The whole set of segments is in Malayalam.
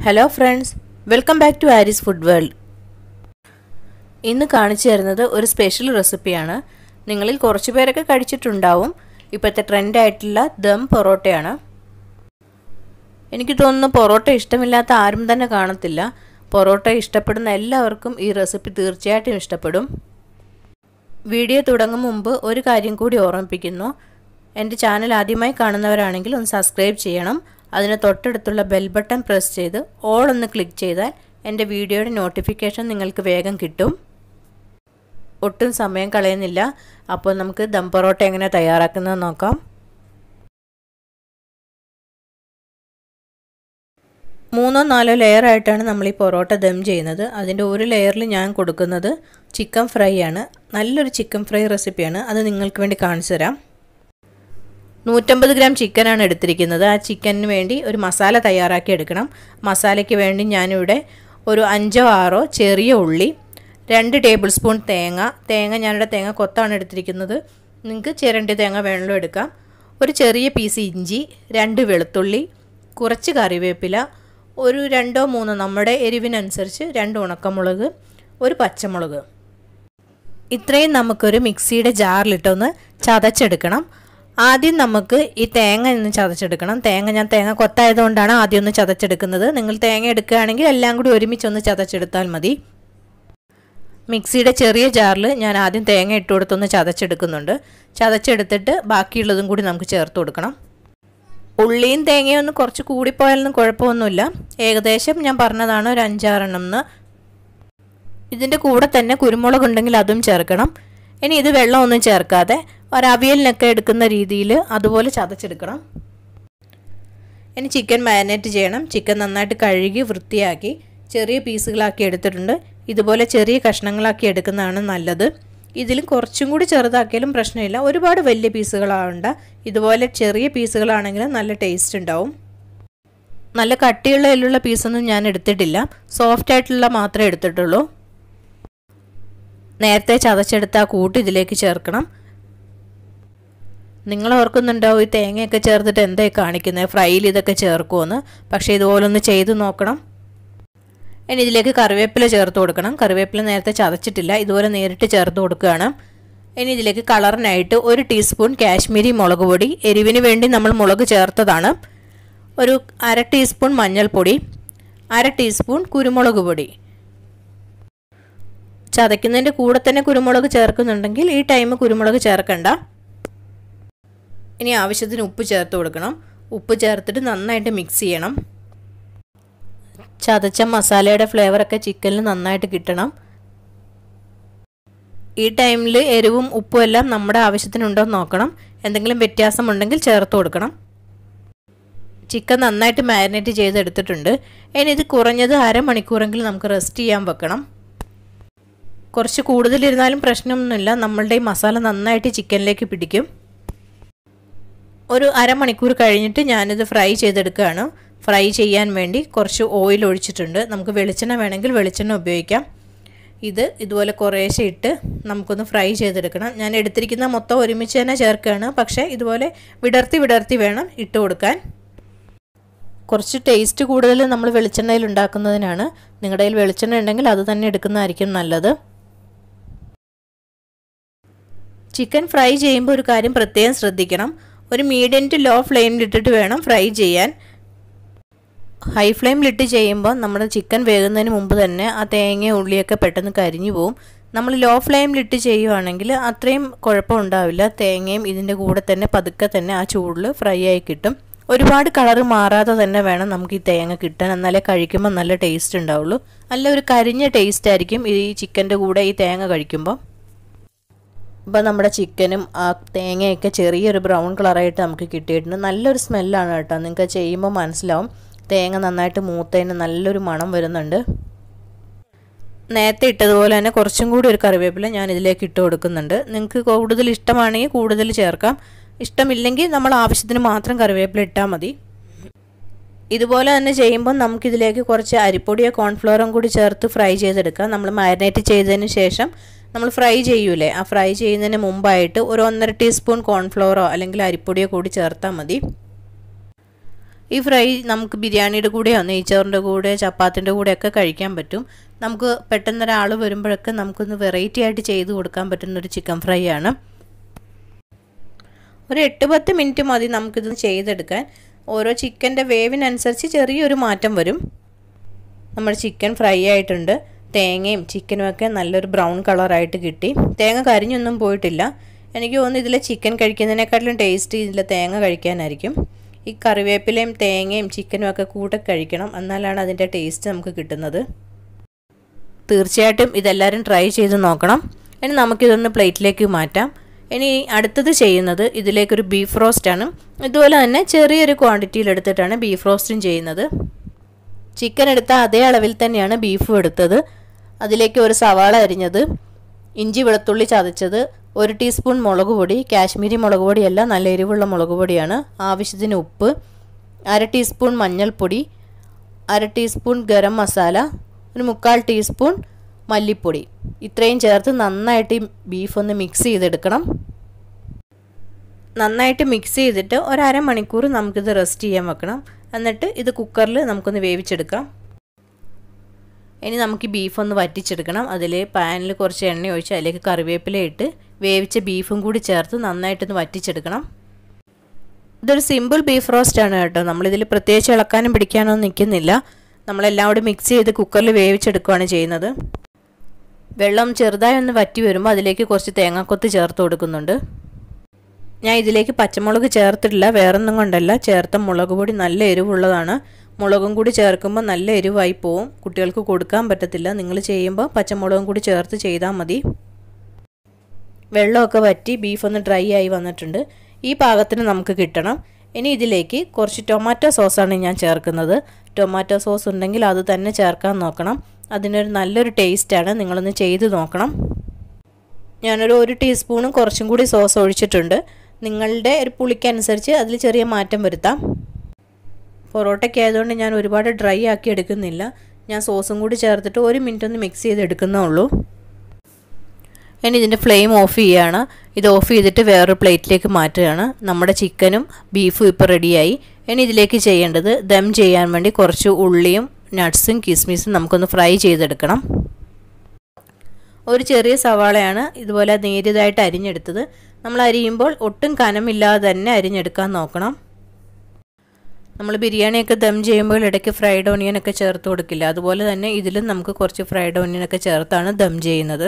hello friends welcome back to ആരിസ് ഫുഡ് വേൾഡ് ഇന്ന് കാണിച്ചു തരുന്നത് ഒരു സ്പെഷ്യൽ റെസിപ്പിയാണ് നിങ്ങളിൽ കുറച്ച് പേരൊക്കെ കഴിച്ചിട്ടുണ്ടാവും ഇപ്പോഴത്തെ ട്രെൻഡായിട്ടുള്ള ദം പൊറോട്ടയാണ് എനിക്ക് തോന്നുന്നു പൊറോട്ട ഇഷ്ടമില്ലാത്ത ആരും തന്നെ കാണത്തില്ല പൊറോട്ട ഇഷ്ടപ്പെടുന്ന എല്ലാവർക്കും ഈ റെസിപ്പി തീർച്ചയായിട്ടും ഇഷ്ടപ്പെടും വീഡിയോ തുടങ്ങും മുമ്പ് ഒരു കാര്യം കൂടി ഓർമ്മിപ്പിക്കുന്നു എൻ്റെ ചാനൽ ആദ്യമായി കാണുന്നവരാണെങ്കിൽ ഒന്ന് സബ്സ്ക്രൈബ് ചെയ്യണം അതിന് തൊട്ടടുത്തുള്ള ബെൽ ബട്ടൺ പ്രസ് ചെയ്ത് ഓൾ ഒന്ന് ക്ലിക്ക് ചെയ്താൽ എൻ്റെ വീഡിയോയുടെ നോട്ടിഫിക്കേഷൻ നിങ്ങൾക്ക് വേഗം കിട്ടും ഒട്ടും സമയം കളയുന്നില്ല അപ്പോൾ നമുക്ക് ദം പൊറോട്ട എങ്ങനെ തയ്യാറാക്കുന്നത് നോക്കാം മൂന്നോ നാലോ ലെയർ ആയിട്ടാണ് നമ്മൾ ഈ പൊറോട്ട ദം ചെയ്യുന്നത് അതിൻ്റെ ഒരു ലെയറിൽ ഞാൻ കൊടുക്കുന്നത് ചിക്കൻ ഫ്രൈ ആണ് നല്ലൊരു ചിക്കൻ ഫ്രൈ റെസിപ്പിയാണ് അത് നിങ്ങൾക്ക് വേണ്ടി കാണിച്ചു തരാം നൂറ്റമ്പത് ഗ്രാം ചിക്കനാണ് എടുത്തിരിക്കുന്നത് ആ ചിക്കനു വേണ്ടി ഒരു മസാല തയ്യാറാക്കി എടുക്കണം മസാലയ്ക്ക് വേണ്ടി ഞാനിവിടെ ഒരു അഞ്ചോ ആറോ ചെറിയ ഉള്ളി രണ്ട് ടേബിൾ സ്പൂൺ തേങ്ങ തേങ്ങ ഞാനിവിടെ തേങ്ങ കൊത്താണ് എടുത്തിരിക്കുന്നത് നിങ്ങൾക്ക് ചിരണ്ടി തേങ്ങ വേണമല്ലോ എടുക്കാം ഒരു ചെറിയ പീസ് ഇഞ്ചി രണ്ട് വെളുത്തുള്ളി കുറച്ച് കറിവേപ്പില ഒരു രണ്ടോ മൂന്നോ നമ്മുടെ എരിവിനനുസരിച്ച് രണ്ട് ഉണക്കമുളക് ഒരു പച്ചമുളക് ഇത്രയും നമുക്കൊരു മിക്സിയുടെ ജാറിലിട്ടൊന്ന് ചതച്ചെടുക്കണം ആദ്യം നമുക്ക് ഈ തേങ്ങ ഒന്ന് ചതച്ചെടുക്കണം തേങ്ങ ഞാൻ തേങ്ങ കൊത്തായതുകൊണ്ടാണ് ആദ്യം ഒന്ന് ചതച്ചെടുക്കുന്നത് നിങ്ങൾ തേങ്ങ എടുക്കുകയാണെങ്കിൽ എല്ലാം കൂടി ഒരുമിച്ചൊന്ന് ചതച്ചെടുത്താൽ മതി മിക്സിയുടെ ചെറിയ ജാറിൽ ഞാൻ ആദ്യം തേങ്ങ ഇട്ട് കൊടുത്തൊന്ന് ചതച്ചെടുക്കുന്നുണ്ട് ചതച്ചെടുത്തിട്ട് ബാക്കിയുള്ളതും കൂടി നമുക്ക് ചേർത്ത് കൊടുക്കണം ഉള്ളിയും തേങ്ങയും ഒന്ന് കുറച്ച് കൂടിപ്പോയാലൊന്നും കുഴപ്പമൊന്നുമില്ല ഏകദേശം ഞാൻ പറഞ്ഞതാണ് ഒരു അഞ്ചാറെണ്ണം എന്ന് ഇതിൻ്റെ കൂടെ തന്നെ കുരുമുളക് ഉണ്ടെങ്കിൽ അതും ചേർക്കണം ഇനി ഇത് വെള്ളമൊന്നും ചേർക്കാതെ ഒരവിയലിനൊക്കെ എടുക്കുന്ന രീതിയിൽ അതുപോലെ ചതച്ചെടുക്കണം ഇനി ചിക്കൻ മാരിനേറ്റ് ചെയ്യണം ചിക്കൻ നന്നായിട്ട് കഴുകി വൃത്തിയാക്കി ചെറിയ പീസുകളാക്കി എടുത്തിട്ടുണ്ട് ഇതുപോലെ ചെറിയ കഷ്ണങ്ങളാക്കി എടുക്കുന്നതാണ് നല്ലത് ഇതിലും കുറച്ചും കൂടി ചെറുതാക്കിയാലും പ്രശ്നമില്ല ഒരുപാട് വലിയ പീസുകളാവണ്ട ഇതുപോലെ ചെറിയ പീസുകളാണെങ്കിലും നല്ല ടേസ്റ്റ് ഉണ്ടാവും നല്ല കട്ടിയുള്ള എല്ലുള്ള പീസൊന്നും ഞാൻ എടുത്തിട്ടില്ല സോഫ്റ്റ് ആയിട്ടുള്ള മാത്രമേ എടുത്തിട്ടുള്ളൂ നേരത്തെ ചതച്ചെടുത്ത ആ കൂട്ട് ഇതിലേക്ക് ചേർക്കണം നിങ്ങൾ ഓർക്കുന്നുണ്ടാവും ഈ തേങ്ങയൊക്കെ ചേർത്തിട്ട് എന്തായി കാണിക്കുന്നത് ഫ്രൈയിൽ ഇതൊക്കെ ചേർക്കുമെന്ന് പക്ഷേ ഇതുപോലൊന്ന് ചെയ്ത് നോക്കണം ഇനി ഇതിലേക്ക് കറിവേപ്പില ചേർത്ത് കൊടുക്കണം കറിവേപ്പില നേരത്തെ ചതച്ചിട്ടില്ല ഇതുപോലെ നേരിട്ട് ചേർത്ത് കൊടുക്കുകയാണ് ഇനി ഇതിലേക്ക് കളറിനായിട്ട് ഒരു ടീസ്പൂൺ കാശ്മീരി മുളക് പൊടി എരിവിന് വേണ്ടി നമ്മൾ മുളക് ചേർത്തതാണ് ഒരു അര ടീസ്പൂൺ മഞ്ഞൾപ്പൊടി അര ടീസ്പൂൺ കുരുമുളക് പൊടി ചതയ്ക്കുന്നതിൻ്റെ കൂടെ തന്നെ കുരുമുളക് ചേർക്കുന്നുണ്ടെങ്കിൽ ഈ ടൈം കുരുമുളക് ചേർക്കണ്ട ഇനി ആവശ്യത്തിന് ഉപ്പ് ചേർത്ത് കൊടുക്കണം ഉപ്പ് ചേർത്തിട്ട് നന്നായിട്ട് മിക്സ് ചെയ്യണം ചതച്ച മസാലയുടെ ഫ്ലേവറൊക്കെ ചിക്കനിൽ നന്നായിട്ട് കിട്ടണം ഈ ടൈമിൽ എരിവും ഉപ്പും എല്ലാം നമ്മുടെ ആവശ്യത്തിനുണ്ടോ എന്ന് നോക്കണം എന്തെങ്കിലും വ്യത്യാസമുണ്ടെങ്കിൽ ചേർത്ത് കൊടുക്കണം ചിക്കൻ നന്നായിട്ട് മാരിനേറ്റ് ചെയ്തെടുത്തിട്ടുണ്ട് ഇനി ഇത് കുറഞ്ഞത് അരമണിക്കൂറെങ്കിലും നമുക്ക് റെസ്റ്റ് ചെയ്യാൻ വെക്കണം കുറച്ച് കൂടുതലിരുന്നാലും പ്രശ്നമൊന്നുമില്ല നമ്മളുടെ ഈ മസാല നന്നായിട്ട് ചിക്കനിലേക്ക് പിടിക്കും ഒരു അരമണിക്കൂർ കഴിഞ്ഞിട്ട് ഞാനിത് ഫ്രൈ ചെയ്തെടുക്കുകയാണ് ഫ്രൈ ചെയ്യാൻ വേണ്ടി കുറച്ച് ഓയിൽ ഒഴിച്ചിട്ടുണ്ട് നമുക്ക് വെളിച്ചെണ്ണ വേണമെങ്കിൽ വെളിച്ചെണ്ണ ഉപയോഗിക്കാം ഇത് ഇതുപോലെ കുറേശ്ശെ ഇട്ട് നമുക്കൊന്ന് ഫ്രൈ ചെയ്തെടുക്കണം ഞാൻ എടുത്തിരിക്കുന്ന മൊത്തം ഒരുമിച്ച് തന്നെ ചേർക്കുകയാണ് പക്ഷേ ഇതുപോലെ വിടർത്തി വിടർത്തി വേണം ഇട്ട് കൊടുക്കാൻ കുറച്ച് ടേസ്റ്റ് കൂടുതൽ നമ്മൾ വെളിച്ചെണ്ണയിൽ ഉണ്ടാക്കുന്നതിനാണ് നിങ്ങളുടെ കയ്യിൽ വെളിച്ചെണ്ണ ഉണ്ടെങ്കിൽ അത് തന്നെ എടുക്കുന്നതായിരിക്കും നല്ലത് ചിക്കൻ ഫ്രൈ ചെയ്യുമ്പോൾ ഒരു കാര്യം പ്രത്യേകം ശ്രദ്ധിക്കണം ഒരു മീഡിയം ടു ലോ ഫ്ലെയിമിലിട്ടിട്ട് വേണം ഫ്രൈ ചെയ്യാൻ ഹൈ ഫ്ലെയിമിലിട്ട് ചെയ്യുമ്പോൾ നമ്മുടെ ചിക്കൻ വേകുന്നതിന് മുമ്പ് തന്നെ ആ തേങ്ങ ഉള്ളിയൊക്കെ പെട്ടെന്ന് കരിഞ്ഞു പോവും നമ്മൾ ലോ ഫ്ലെയിമിലിട്ട് ചെയ്യുവാണെങ്കിൽ അത്രയും കുഴപ്പമുണ്ടാവില്ല തേങ്ങയും ഇതിൻ്റെ കൂടെ തന്നെ പതുക്കെ തന്നെ ആ ചൂടിൽ ഫ്രൈ ആയി കിട്ടും ഒരുപാട് കളറ് മാറാതെ തന്നെ വേണം നമുക്ക് ഈ തേങ്ങ കിട്ടാൻ എന്നാലേ കഴിക്കുമ്പോൾ നല്ല ടേസ്റ്റ് ഉണ്ടാവുള്ളൂ നല്ല ഒരു കരിഞ്ഞ ടേസ്റ്റ് ആയിരിക്കും ഈ ചിക്കൻ്റെ കൂടെ ഈ തേങ്ങ കഴിക്കുമ്പോൾ ഇപ്പോൾ നമ്മുടെ ചിക്കനും ആ തേങ്ങയൊക്കെ ചെറിയൊരു ബ്രൗൺ കളറായിട്ട് നമുക്ക് കിട്ടിയിട്ടുണ്ട് നല്ലൊരു സ്മെല്ലാണ് കേട്ടോ നിങ്ങൾക്ക് ചെയ്യുമ്പോൾ മനസ്സിലാവും തേങ്ങ നന്നായിട്ട് മൂത്തതിന് നല്ലൊരു മണം വരുന്നുണ്ട് നേരത്തെ ഇട്ടതുപോലെ തന്നെ കുറച്ചും കൂടി ഒരു കറിവേപ്പില ഞാൻ ഇതിലേക്ക് ഇട്ട് കൊടുക്കുന്നുണ്ട് നിങ്ങൾക്ക് കൂടുതൽ ഇഷ്ടമാണെങ്കിൽ കൂടുതൽ ചേർക്കാം ഇഷ്ടമില്ലെങ്കിൽ നമ്മൾ ആവശ്യത്തിന് മാത്രം കറിവേപ്പില ഇട്ടാൽ മതി ഇതുപോലെ തന്നെ ചെയ്യുമ്പോൾ നമുക്കിതിലേക്ക് കുറച്ച് അരിപ്പൊടിയോ കോൺഫ്ലോറും കൂടി ചേർത്ത് ഫ്രൈ ചെയ്തെടുക്കാം നമ്മൾ മാരിനേറ്റ് ചെയ്തതിന് ശേഷം നമ്മൾ ഫ്രൈ ചെയ്യൂലേ ആ ഫ്രൈ ചെയ്യുന്നതിന് മുമ്പായിട്ട് ഒരു ഒന്നര ടീസ്പൂൺ കോൺഫ്ലോറോ അല്ലെങ്കിൽ അരിപ്പൊടിയോ കൂടി ചേർത്താൽ മതി ഈ ഫ്രൈ നമുക്ക് ബിരിയാണിയുടെ കൂടെയോ നെയ്ച്ചോറിൻ്റെ കൂടെ ചപ്പാത്തിൻ്റെ കൂടെയൊക്കെ കഴിക്കാൻ പറ്റും നമുക്ക് പെട്ടെന്ന് ഒരാൾ വരുമ്പോഴൊക്കെ നമുക്കൊന്ന് വെറൈറ്റി ആയിട്ട് ചെയ്ത് കൊടുക്കാൻ പറ്റുന്ന ഒരു ചിക്കൻ ഫ്രൈ ആണ് ഒരു എട്ട് പത്ത് മിനിറ്റ് മതി നമുക്കിത് ചെയ്തെടുക്കാൻ ഓരോ ചിക്കൻ്റെ വേവിനനുസരിച്ച് ചെറിയൊരു മാറ്റം വരും നമ്മുടെ ചിക്കൻ ഫ്രൈ ആയിട്ടുണ്ട് തേങ്ങയും ചിക്കനും ഒക്കെ നല്ലൊരു ബ്രൗൺ കളറായിട്ട് കിട്ടി തേങ്ങ കരിഞ്ഞൊന്നും പോയിട്ടില്ല എനിക്ക് തോന്നുന്നു ഇതിലെ ചിക്കൻ കഴിക്കുന്നതിനേക്കാട്ടിലും ടേസ്റ്റ് ഇതിലെ തേങ്ങ കഴിക്കാനായിരിക്കും ഈ കറിവേപ്പിലയും തേങ്ങയും ചിക്കനും ഒക്കെ കൂടെ കഴിക്കണം എന്നാലാണ് അതിൻ്റെ ടേസ്റ്റ് നമുക്ക് കിട്ടുന്നത് തീർച്ചയായിട്ടും ഇതെല്ലാവരും ട്രൈ ചെയ്ത് നോക്കണം ഇനി നമുക്കിതൊന്ന് പ്ലേറ്റിലേക്ക് മാറ്റാം ഇനി അടുത്തത് ചെയ്യുന്നത് ഇതിലേക്കൊരു ബീഫ് റോസ്റ്റാണ് ഇതുപോലെ തന്നെ ചെറിയൊരു ക്വാണ്ടിറ്റിയിൽ എടുത്തിട്ടാണ് ബീഫ് റോസ്റ്റും ചെയ്യുന്നത് ചിക്കൻ എടുത്ത അതേ അളവിൽ തന്നെയാണ് ബീഫും എടുത്തത് അതിലേക്ക് ഒരു സവാള അരിഞ്ഞത് ഇഞ്ചി വെളുത്തുള്ളി ചതച്ചത് ഒരു ടീസ്പൂൺ മുളക് പൊടി കാശ്മീരി മുളക് പൊടിയല്ല നല്ല എരിവുള്ള മുളക് പൊടിയാണ് ആവശ്യത്തിന് ഉപ്പ് അര ടീസ്പൂൺ മഞ്ഞൾപ്പൊടി അര ടീസ്പൂൺ ഗരം മസാല ഒരു മുക്കാൽ ടീസ്പൂൺ മല്ലിപ്പൊടി ഇത്രയും ചേർത്ത് നന്നായിട്ട് ഈ ബീഫ് ഒന്ന് മിക്സ് ചെയ്തെടുക്കണം നന്നായിട്ട് മിക്സ് ചെയ്തിട്ട് ഒരു അരമണിക്കൂർ നമുക്കിത് റെസ്റ്റ് ചെയ്യാൻ വെക്കണം എന്നിട്ട് ഇത് കുക്കറിൽ നമുക്കൊന്ന് വേവിച്ചെടുക്കാം ഇനി നമുക്ക് ഈ ബീഫ് ഒന്ന് വറ്റിച്ചെടുക്കണം അതിൽ പാനിൽ കുറച്ച് എണ്ണ ഒഴിച്ച് അതിലേക്ക് കറിവേപ്പില ഇട്ട് വേവിച്ച ബീഫും കൂടി ചേർത്ത് നന്നായിട്ടൊന്ന് വറ്റിച്ചെടുക്കണം ഇതൊരു സിമ്പിൾ ബീഫ് റോസ്റ്റ് ആണ് കേട്ടോ നമ്മളിതിൽ പ്രത്യേകിച്ച് ഇളക്കാനും പിടിക്കാനൊന്നും നിൽക്കുന്നില്ല നമ്മളെല്ലാം കൂടി മിക്സ് ചെയ്ത് കുക്കറിൽ വേവിച്ചെടുക്കുകയാണ് ചെയ്യുന്നത് വെള്ളം ചെറുതായി ഒന്ന് വറ്റി വരുമ്പോൾ അതിലേക്ക് കുറച്ച് തേങ്ങാക്കൊത്ത് ചേർത്ത് കൊടുക്കുന്നുണ്ട് ഞാൻ ഇതിലേക്ക് പച്ചമുളക് ചേർത്തിട്ടില്ല വേറൊന്നും കൊണ്ടല്ല ചേർത്ത മുളക് പൊടി നല്ല എരിവുള്ളതാണ് മുളകും കൂടി ചേർക്കുമ്പോൾ നല്ല എരിവായി പോവും കുട്ടികൾക്ക് കൊടുക്കാൻ പറ്റത്തില്ല നിങ്ങൾ ചെയ്യുമ്പോൾ പച്ചമുളകും കൂടി ചേർത്ത് ചെയ്താൽ മതി വെള്ളമൊക്കെ വറ്റി ബീഫ് ഒന്ന് ഡ്രൈ ആയി വന്നിട്ടുണ്ട് ഈ പാകത്തിന് നമുക്ക് കിട്ടണം ഇനി ഇതിലേക്ക് കുറച്ച് ടൊമാറ്റോ സോസാണ് ഞാൻ ചേർക്കുന്നത് ടൊമാറ്റോ സോസ് ഉണ്ടെങ്കിൽ അത് തന്നെ ചേർക്കാൻ നോക്കണം അതിനൊരു നല്ലൊരു ടേസ്റ്റാണ് നിങ്ങളൊന്ന് ചെയ്ത് നോക്കണം ഞാനൊരു ഒരു ടീസ്പൂണും കുറച്ചും കൂടി സോസ് ഒഴിച്ചിട്ടുണ്ട് നിങ്ങളുടെ ഒരു പുളിക്കനുസരിച്ച് അതിൽ ചെറിയ മാറ്റം വരുത്താം പൊറോട്ടയ്ക്ക് ആയതുകൊണ്ട് ഞാൻ ഒരുപാട് ഡ്രൈ ആക്കി എടുക്കുന്നില്ല ഞാൻ സോസും കൂടി ചേർത്തിട്ട് ഒരു മിനിറ്റ് ഒന്ന് മിക്സ് ചെയ്ത് എടുക്കുന്നേ ഉള്ളൂ ഇനി ഇതിൻ്റെ ഫ്ലെയിം ഓഫ് ചെയ്യുകയാണ് ഇത് ഓഫ് ചെയ്തിട്ട് വേറൊരു പ്ലേറ്റിലേക്ക് മാറ്റുകയാണ് നമ്മുടെ ചിക്കനും ബീഫും ഇപ്പോൾ റെഡിയായി ഇനി ഇതിലേക്ക് ചെയ്യേണ്ടത് ദം ചെയ്യാൻ വേണ്ടി കുറച്ച് ഉള്ളിയും നട്ട്സും കിസ്മിസും നമുക്കൊന്ന് ഫ്രൈ ചെയ്തെടുക്കണം ഒരു ചെറിയ സവാളയാണ് ഇതുപോലെ നേരിയതായിട്ട് അരിഞ്ഞെടുത്തത് നമ്മൾ അരിയുമ്പോൾ ഒട്ടും കനമില്ലാതെ തന്നെ അരിഞ്ഞെടുക്കാൻ നോക്കണം നമ്മൾ ബിരിയാണിയൊക്കെ ദം ചെയ്യുമ്പോൾ ഇടയ്ക്ക് ഫ്രൈഡ് ഓണിയനൊക്കെ ചേർത്ത് കൊടുക്കില്ല അതുപോലെ തന്നെ ഇതിലും നമുക്ക് കുറച്ച് ഫ്രൈഡ് ഓണിയനൊക്കെ ചേർത്താണ് ദം ചെയ്യുന്നത്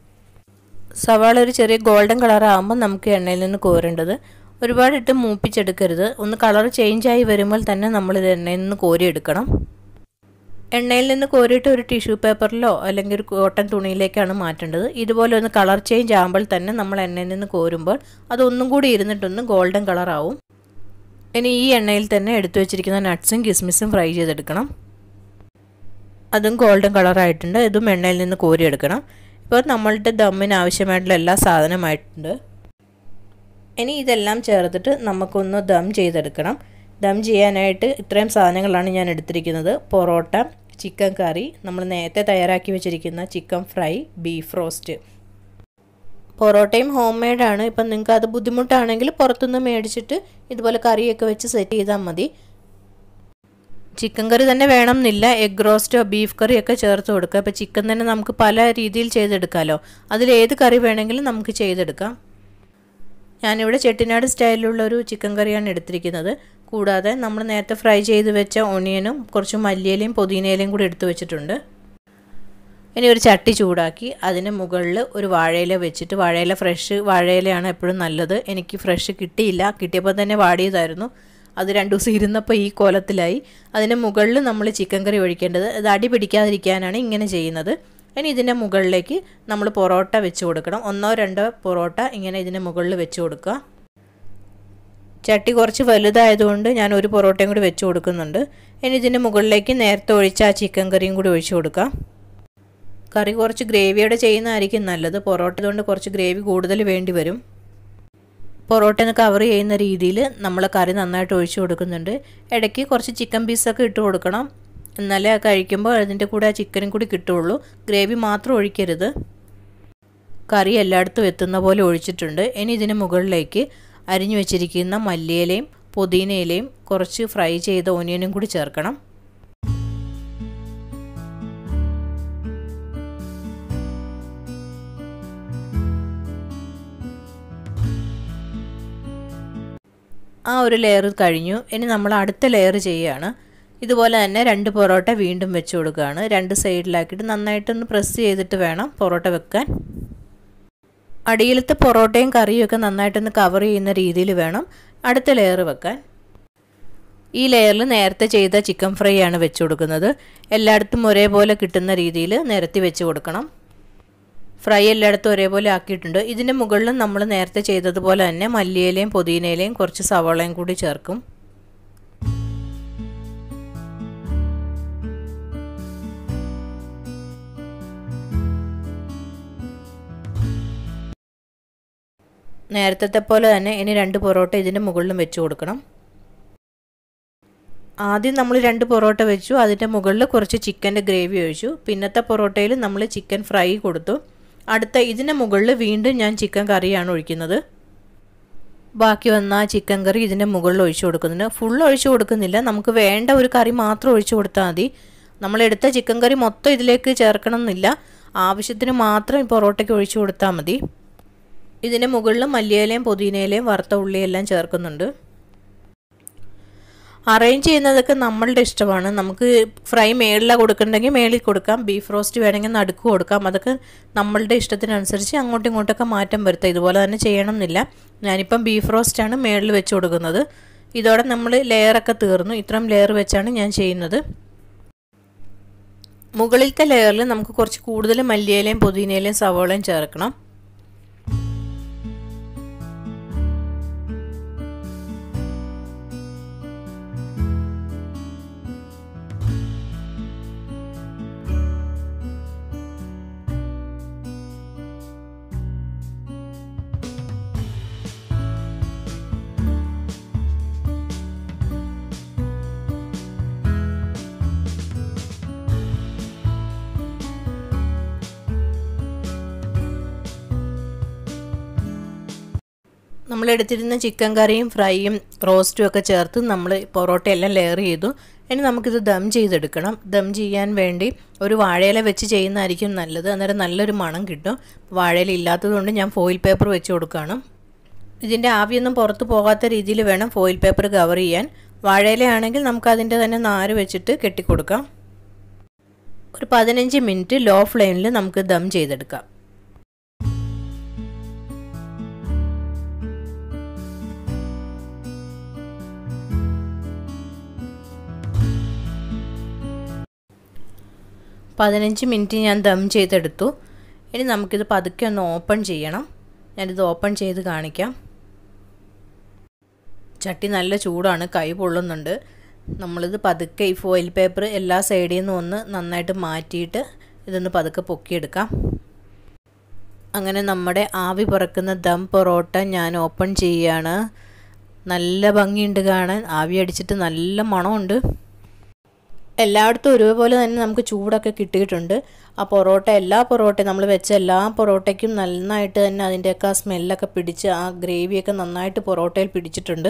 സവാള ഒരു ചെറിയ ഗോൾഡൻ കളർ ആകുമ്പോൾ നമുക്ക് എണ്ണയിൽ നിന്ന് കോരേണ്ടത് ഒരുപാട് ഇട്ട് മൂപ്പിച്ചെടുക്കരുത് ഒന്ന് കളർ ചേഞ്ച് ആയി വരുമ്പോൾ തന്നെ നമ്മൾ ഇത് എണ്ണയിൽ നിന്ന് കോരിയെടുക്കണം എണ്ണയിൽ നിന്ന് കോരിയിട്ട് ഒരു ടിഷ്യൂ പേപ്പറിലോ അല്ലെങ്കിൽ ഒരു കോട്ടൺ തുണിയിലേക്കാണ് മാറ്റേണ്ടത് ഇതുപോലെ ഒന്ന് കളർ ചേഞ്ച് ആകുമ്പോൾ തന്നെ നമ്മൾ എണ്ണയിൽ നിന്ന് കോരുമ്പോൾ അതൊന്നും കൂടി ഇരുന്നിട്ടൊന്ന് ഗോൾഡൻ കളർ ആവും ഇനി ഈ എണ്ണയിൽ തന്നെ എടുത്തു വെച്ചിരിക്കുന്ന നട്ട്സും കിസ്മിസും ഫ്രൈ ചെയ്തെടുക്കണം അതും ഗോൾഡൻ കളറായിട്ടുണ്ട് ഇതും എണ്ണയിൽ നിന്ന് കോരിയെടുക്കണം ഇപ്പോൾ നമ്മളുടെ ദമ്മിന് ആവശ്യമായിട്ടുള്ള എല്ലാ സാധനമായിട്ടുണ്ട് ഇനി ഇതെല്ലാം ചേർത്തിട്ട് നമുക്കൊന്ന് ദം ചെയ്തെടുക്കണം ദം ചെയ്യാനായിട്ട് ഇത്രയും സാധനങ്ങളാണ് ഞാൻ എടുത്തിരിക്കുന്നത് പൊറോട്ട ചിക്കൻ കറി നമ്മൾ നേരത്തെ തയ്യാറാക്കി വെച്ചിരിക്കുന്ന ചിക്കൻ ഫ്രൈ ബീഫ് റോസ്റ്റ് പൊറോട്ടയും ഹോം മെയ്ഡാണ് ഇപ്പം നിങ്ങൾക്ക് അത് ബുദ്ധിമുട്ടാണെങ്കിൽ പുറത്തുനിന്ന് മേടിച്ചിട്ട് ഇതുപോലെ കറിയൊക്കെ വെച്ച് സെറ്റ് ചെയ്താൽ മതി ചിക്കൻ കറി തന്നെ വേണം എന്നില്ല എഗ് റോസ്റ്റോ ബീഫ് കറിയൊക്കെ ചേർത്ത് കൊടുക്കുക ഇപ്പോൾ ചിക്കൻ തന്നെ നമുക്ക് പല രീതിയിൽ ചെയ്തെടുക്കാമല്ലോ അതിൽ ഏത് കറി വേണമെങ്കിലും നമുക്ക് ചെയ്തെടുക്കാം ഞാനിവിടെ ചെട്ടിനാട് സ്റ്റൈലിലുള്ള ഒരു ചിക്കൻ കറിയാണ് എടുത്തിരിക്കുന്നത് കൂടാതെ നമ്മൾ നേരത്തെ ഫ്രൈ ചെയ്ത് വെച്ച ഓണിയനും കുറച്ച് മല്ലിയിലയും പുതിനയിലയും കൂടി എടുത്തു വെച്ചിട്ടുണ്ട് ഇനി ഒരു ചട്ടി ചൂടാക്കി അതിന് മുകളിൽ ഒരു വാഴയില വെച്ചിട്ട് വാഴയില ഫ്രഷ് വാഴയിലയാണ് എപ്പോഴും നല്ലത് എനിക്ക് ഫ്രഷ് കിട്ടിയില്ല കിട്ടിയപ്പോൾ തന്നെ വാടിയതായിരുന്നു അത് രണ്ട് ദിവസം ഇരുന്നപ്പോൾ ഈ കോലത്തിലായി അതിന് മുകളിൽ നമ്മൾ ചിക്കൻ കറി ഒഴിക്കേണ്ടത് അത് അടി പിടിക്കാതിരിക്കാനാണ് ഇങ്ങനെ ചെയ്യുന്നത് ഇനി ഇതിൻ്റെ മുകളിലേക്ക് നമ്മൾ പൊറോട്ട വെച്ച് കൊടുക്കണം ഒന്നോ രണ്ടോ പൊറോട്ട ഇങ്ങനെ ഇതിൻ്റെ മുകളിൽ വെച്ച് കൊടുക്കുക ചട്ടി കുറച്ച് വലുതായതുകൊണ്ട് ഞാൻ ഒരു പൊറോട്ടയും കൂടി വെച്ച് കൊടുക്കുന്നുണ്ട് ഇനി ഇതിൻ്റെ മുകളിലേക്ക് നേരത്തെ ഒഴിച്ച ആ ചിക്കൻ കറിയും കൂടി ഒഴിച്ച് കൊടുക്കാം കറി കുറച്ച് ഗ്രേവിയോടെ ചെയ്യുന്നതായിരിക്കും നല്ലത് പൊറോട്ട കൊണ്ട് കുറച്ച് ഗ്രേവി കൂടുതൽ വേണ്ടി വരും പൊറോട്ട കവർ ചെയ്യുന്ന രീതിയിൽ നമ്മൾ കറി നന്നായിട്ട് ഒഴിച്ചു കൊടുക്കുന്നുണ്ട് ഇടയ്ക്ക് കുറച്ച് ചിക്കൻ പീസൊക്കെ ഇട്ട് കൊടുക്കണം എന്നാലേ ആ കഴിക്കുമ്പോൾ അതിൻ്റെ കൂടെ ആ ചിക്കനും കൂടി കിട്ടുള്ളൂ ഗ്രേവി മാത്രം ഒഴിക്കരുത് കറി എല്ലായിടത്തും എത്തുന്ന പോലെ ഒഴിച്ചിട്ടുണ്ട് ഇനി ഇതിന് മുകളിലേക്ക് അരിഞ്ഞു വെച്ചിരിക്കുന്ന മല്ലിയിലയും പുതിനയിലയും കുറച്ച് ഫ്രൈ ചെയ്ത ഓനിയനും കൂടി ചേർക്കണം ആ ഒരു ലെയർ കഴിഞ്ഞു ഇനി നമ്മൾ അടുത്ത ലെയർ ചെയ്യുകയാണ് ഇതുപോലെ തന്നെ രണ്ട് പൊറോട്ട വീണ്ടും വെച്ച് കൊടുക്കുകയാണ് രണ്ട് സൈഡിലാക്കിയിട്ട് നന്നായിട്ടൊന്ന് പ്രസ് ചെയ്തിട്ട് വേണം പൊറോട്ട വെക്കാൻ അടിയിലത്തെ പൊറോട്ടയും കറിയും ഒക്കെ നന്നായിട്ടൊന്ന് കവർ ചെയ്യുന്ന രീതിയിൽ വേണം അടുത്ത ലെയർ വെക്കാൻ ഈ ലെയറിൽ നേരത്തെ ചെയ്ത ചിക്കൻ ഫ്രൈ ആണ് വെച്ച് കൊടുക്കുന്നത് എല്ലായിടത്തും ഒരേപോലെ കിട്ടുന്ന രീതിയിൽ നിരത്തി വെച്ച് കൊടുക്കണം ഫ്രൈ എല്ലായിടത്തും ഒരേപോലെ ആക്കിയിട്ടുണ്ട് ഇതിൻ്റെ മുകളിലും നമ്മൾ നേരത്തെ ചെയ്തതുപോലെ തന്നെ മല്ലിയിലയും പുതിനയിലയും കുറച്ച് സവാളയും കൂടി ചേർക്കും നേരത്തെ പോലെ തന്നെ ഇനി രണ്ട് പൊറോട്ട ഇതിൻ്റെ മുകളിലും വെച്ച് കൊടുക്കണം ആദ്യം നമ്മൾ രണ്ട് പൊറോട്ട വെച്ചു അതിൻ്റെ മുകളിൽ കുറച്ച് ചിക്കൻ്റെ ഗ്രേവി ഒഴിച്ചു പിന്നത്തെ പൊറോട്ടയിൽ നമ്മൾ ചിക്കൻ ഫ്രൈ കൊടുത്തു അടുത്ത ഇതിൻ്റെ മുകളിൽ വീണ്ടും ഞാൻ ചിക്കൻ കറിയാണ് ഒഴിക്കുന്നത് ബാക്കി വന്ന ചിക്കൻ കറി ഇതിൻ്റെ മുകളിൽ ഒഴിച്ചു കൊടുക്കുന്നുണ്ട് ഫുൾ ഒഴിച്ചു കൊടുക്കുന്നില്ല നമുക്ക് വേണ്ട ഒരു കറി മാത്രം ഒഴിച്ചു കൊടുത്താൽ മതി നമ്മൾ എടുത്ത ചിക്കൻ കറി മൊത്തം ഇതിലേക്ക് ചേർക്കണം എന്നില്ല ആവശ്യത്തിന് മാത്രം ഈ പൊറോട്ടയ്ക്ക് ഒഴിച്ചു കൊടുത്താൽ മതി ഇതിൻ്റെ മുകളിൽ മല്ലിയിലയും പുതിനയിലയും വറുത്ത ഉള്ളിയെല്ലാം ചേർക്കുന്നുണ്ട് അറേഞ്ച് ചെയ്യുന്നതൊക്കെ നമ്മളുടെ ഇഷ്ടമാണ് നമുക്ക് ഫ്രൈ മേളിലാണ് കൊടുക്കണമെങ്കിൽ മേളിൽ കൊടുക്കാം ബീഫ് റോസ്റ്റ് വേണമെങ്കിൽ നടുക്ക് കൊടുക്കാം അതൊക്കെ നമ്മളുടെ ഇഷ്ടത്തിനനുസരിച്ച് അങ്ങോട്ടും ഇങ്ങോട്ടൊക്കെ മാറ്റം വരുത്താം ഇതുപോലെ തന്നെ ചെയ്യണം എന്നില്ല ഞാനിപ്പം ബീഫ് റോസ്റ്റാണ് മേളിൽ വെച്ച് കൊടുക്കുന്നത് ഇതോടെ നമ്മൾ ലെയറൊക്കെ തീർന്നു ഇത്രയും ലെയർ വെച്ചാണ് ഞാൻ ചെയ്യുന്നത് മുകളിലത്തെ ലെയറിൽ നമുക്ക് കുറച്ച് കൂടുതൽ മല്ലിയിലയും പുതിനയിലയും സവോളയും ചേർക്കണം നമ്മൾ എടുത്തിരുന്ന ചിക്കൻ കറിയും ഫ്രൈയും റോസ്റ്റും ഒക്കെ ചേർത്ത് നമ്മൾ പൊറോട്ട എല്ലാം ലെയർ ചെയ്തു ഇനി നമുക്കിത് ദം ചെയ്തെടുക്കണം ദം ചെയ്യാൻ വേണ്ടി ഒരു വാഴയില വെച്ച് ചെയ്യുന്നതായിരിക്കും നല്ലത് അന്നേരം നല്ലൊരു മണം കിട്ടും വാഴയില ഇല്ലാത്തതുകൊണ്ട് ഞാൻ ഫോയിൽ പേപ്പർ വെച്ച് കൊടുക്കുകയാണ് ഇതിൻ്റെ ആവിയൊന്നും പുറത്ത് പോകാത്ത രീതിയിൽ വേണം ഫോയിൽ പേപ്പർ കവർ ചെയ്യാൻ വാഴയിലയാണെങ്കിൽ നമുക്ക് അതിൻ്റെ തന്നെ നാര് വെച്ചിട്ട് കെട്ടിക്കൊടുക്കാം ഒരു പതിനഞ്ച് മിനിറ്റ് ലോ ഫ്ലെയിമിൽ നമുക്ക് ദം ചെയ്തെടുക്കാം പതിനഞ്ച് മിനിറ്റ് ഞാൻ ദം ചെയ്തെടുത്തു ഇനി നമുക്കിത് പതുക്കെ ഒന്ന് ഓപ്പൺ ചെയ്യണം ഞാനിത് ഓപ്പൺ ചെയ്ത് കാണിക്കാം ചട്ടി നല്ല ചൂടാണ് കൈ പൊള്ളുന്നുണ്ട് നമ്മളിത് പതുക്കെ ഈ ഫോയിൽ പേപ്പർ എല്ലാ സൈഡിൽ നിന്നും ഒന്ന് നന്നായിട്ട് മാറ്റിയിട്ട് ഇതൊന്ന് പതുക്കെ പൊക്കിയെടുക്കാം അങ്ങനെ നമ്മുടെ ആവി പറക്കുന്ന ദം പൊറോട്ട ഞാൻ ഓപ്പൺ ചെയ്യുകയാണ് നല്ല ഭംഗിയുണ്ട് കാണാൻ ആവി അടിച്ചിട്ട് നല്ല മണമുണ്ട് എല്ലായിടത്തും ഒരുപോലെ തന്നെ നമുക്ക് ചൂടൊക്കെ കിട്ടിയിട്ടുണ്ട് ആ പൊറോട്ട എല്ലാ പൊറോട്ടയും നമ്മൾ വെച്ച എല്ലാ പൊറോട്ടയ്ക്കും നന്നായിട്ട് തന്നെ അതിൻ്റെയൊക്കെ ആ സ്മെല്ലൊക്കെ പിടിച്ച് ആ ഗ്രേവിയൊക്കെ നന്നായിട്ട് പൊറോട്ടയിൽ പിടിച്ചിട്ടുണ്ട്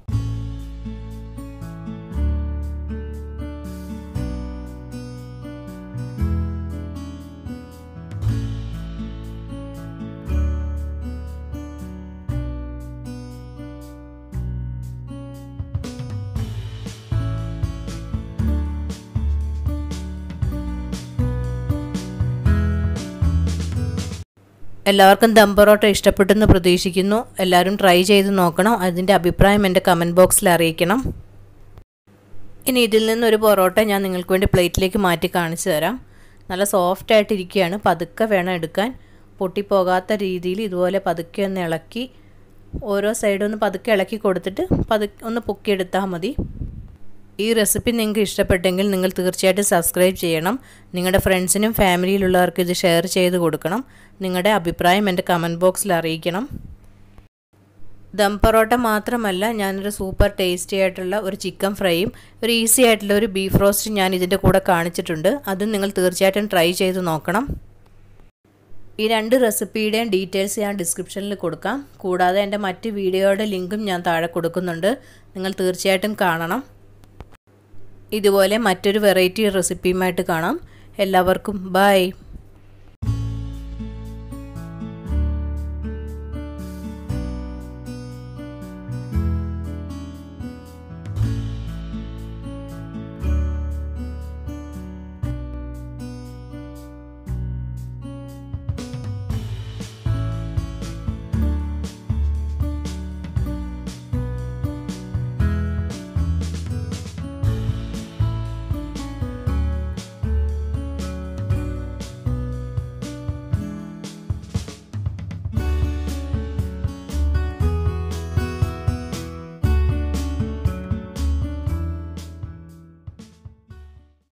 എല്ലാവർക്കും ദം പൊറോട്ട ഇഷ്ടപ്പെട്ടെന്ന് പ്രതീക്ഷിക്കുന്നു എല്ലാവരും ട്രൈ ചെയ്ത് നോക്കണം അതിൻ്റെ അഭിപ്രായം എൻ്റെ കമൻറ്റ് ബോക്സിൽ അറിയിക്കണം ഇനി ഇതിൽ നിന്നൊരു പൊറോട്ട ഞാൻ നിങ്ങൾക്ക് വേണ്ടി പ്ലേറ്റിലേക്ക് മാറ്റി കാണിച്ചു തരാം നല്ല സോഫ്റ്റ് ആയിട്ടിരിക്കുകയാണ് പതുക്കെ വേണം എടുക്കാൻ പൊട്ടിപ്പോകാത്ത രീതിയിൽ ഇതുപോലെ പതുക്കെ ഒന്ന് ഇളക്കി ഓരോ സൈഡും ഒന്ന് പതുക്കെ ഇളക്കി കൊടുത്തിട്ട് പതുക്കെ ഒന്ന് പൊക്കിയെടുത്താൽ മതി ഈ റെസിപ്പി നിങ്ങൾക്ക് ഇഷ്ടപ്പെട്ടെങ്കിൽ നിങ്ങൾ തീർച്ചയായിട്ടും സബ്സ്ക്രൈബ് ചെയ്യണം നിങ്ങളുടെ ഫ്രണ്ട്സിനും ഫാമിലിയിലുള്ളവർക്കും ഇത് ഷെയർ ചെയ്ത് കൊടുക്കണം നിങ്ങളുടെ അഭിപ്രായം എൻ്റെ കമൻറ്റ് ബോക്സിൽ അറിയിക്കണം ദം പൊറോട്ട മാത്രമല്ല ഞാനൊരു സൂപ്പർ ടേസ്റ്റി ആയിട്ടുള്ള ഒരു ചിക്കൻ ഫ്രൈയും ഒരു ഈസി ആയിട്ടുള്ള ഒരു ബീഫ് റോസ്റ്റും ഞാൻ ഇതിൻ്റെ കൂടെ കാണിച്ചിട്ടുണ്ട് അതും നിങ്ങൾ തീർച്ചയായിട്ടും ട്രൈ ചെയ്ത് നോക്കണം ഈ രണ്ട് റെസിപ്പിയുടെയും ഡീറ്റെയിൽസ് ഞാൻ ഡിസ്ക്രിപ്ഷനിൽ കൊടുക്കാം കൂടാതെ എൻ്റെ മറ്റ് വീഡിയോയുടെ ലിങ്കും ഞാൻ താഴെ കൊടുക്കുന്നുണ്ട് നിങ്ങൾ തീർച്ചയായിട്ടും കാണണം ഇതുപോലെ മറ്റൊരു വെറൈറ്റി റെസിപ്പിയുമായിട്ട് കാണാം എല്ലാവർക്കും ബൈ